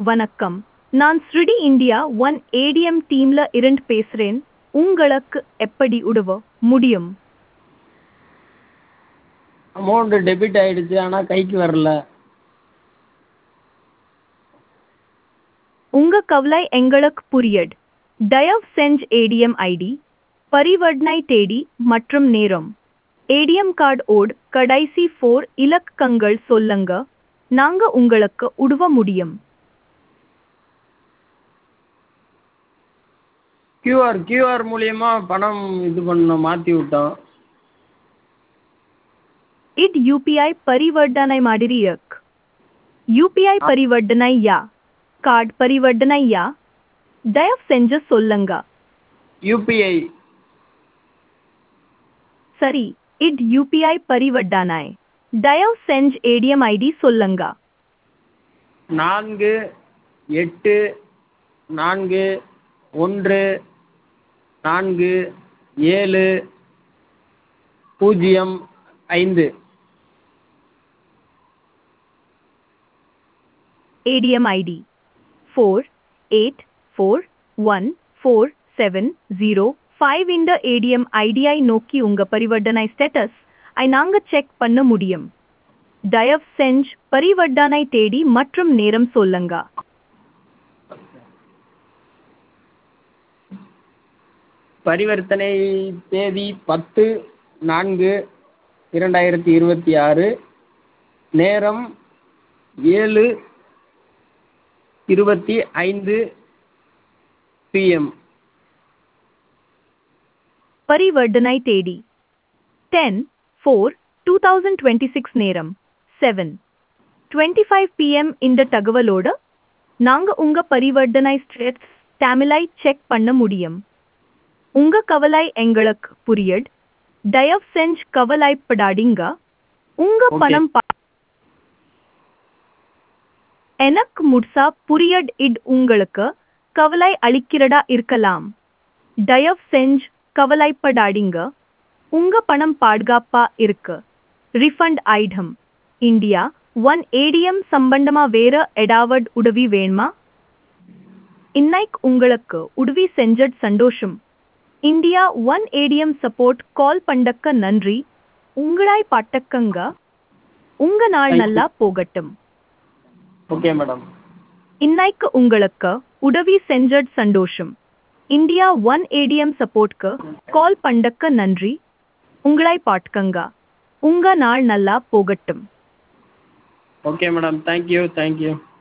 வணக்கம் நான் ஸ்ருடி இந்தியா ஒன் ஏடிஎம் டீம்ல இருந்து பேசுறேன் உங்களுக்கு எப்படி உதவ முடியும் அமௌண்ட்டு டெபிட் ஆயிடுச்சு ஆனால் கைக்கு வரல உங்க கவலை எங்களுக்கு புரியுது தயவு செஞ்சு ஏடிஎம் ஐடி பரிவர்த்தனை தேதி மற்றும் நேரம் ஏடிஎம் கார்டு ஓட் கடைசி ஃபோர் இலக்கங்கள் சொல்லுங்க நாங்க உங்களுக்கு உதவ முடியும் கியூஆர் கியூஆர் மூலியமா பணம் இது பண்ணோம் மாற்றி விட்டோம் ಇದ್ ಯು ಪಿ ಐ ಪರಿವರ್ತನೆ ಮಾಡಿರಿ ಯಕ್ ಯು ಪಿ ಐ ಪರಿವರ್ತನೆ ಯಾ ಕಾರ್ಡ್ ಪರಿವರ್ತನೆ ಯಾ ದಯವ್ செஞ்ச சொல்லுங்க யூபிஐ சரி இட் யூபிஐ பரிவர்த்தனை தயவு செஞ்சு ஏடிஎம் ஐடி சொல்லுங்க நான்கு எட்டு நான்கு ஒன்று நான்கு ஏழு பூஜ்ஜியம் ஐந்து ATM ID four eight four one four seven zero five இந்த ஏடிஎம் ஐடியை நோக்கி உங்க பரிவர்த்தனை ஸ்டேட்டஸ் ஐ நாங்க செக் பண்ண முடியும் தயவு செஞ்சு பரிவர்த்தனை தேதி மற்றும் நேரம் சொல்லுங்க பரிவர்த்தனை தேதி பத்து நான்கு இரண்டாயிரத்தி இருபத்தி ஆறு நேரம் ஏழு இருபத்தி ஐந்து பிஎம் பரிவர்த்தனை தேதி ten four two thousand twenty six நேரம் செவன் டுவெண்ட்டி ஃபைவ் பிஎம் இந்த தகவலோட நாங்க உங்க பரிவர்த்தனை ஸ்டேட்ஸ் தமிழை செக் பண்ண முடியும் உங்க கவலை எங்களுக்கு புரியுது தயவு செஞ்சு கவலைப்படாதீங்க உங்க Okay. பணம் பா- எனக்கு முழுசா புரியட் இட் உங்களுக்கு கவலை அளிக்கிறதா இருக்கலாம் தயவு செஞ்சு கவலைப்படாதீங்க உங்க பணம் பாதுகாப்பா இருக்கு refund item India one ATM சம்பந்தமா வேற எடாவட் உதவி வேணுமா இன்னைக்கு உங்களுக்கு உதவி செஞ்சட் சந்தோஷம் India one ATM support call பண்ணக்க நன்றி உங்களாய் பாட்டக்கங்க உங்க நாள் Thank you. நல்லா போகட்டும் ஓகே மேடம் இன்னைக்கு உங்களுக்கு உதவி செஞ்சட் சந்தோஷம் இந்தியா ஒன் ஏடிஎம் சப்போர்ட்க்கு கால் பண்ணக்க நன்றி உங்களாய் பாட்கங்க உங்க நாள் நல்லா போகட்டும் ஓகே மேடம் தேங்க்யூ தேங்க்யூ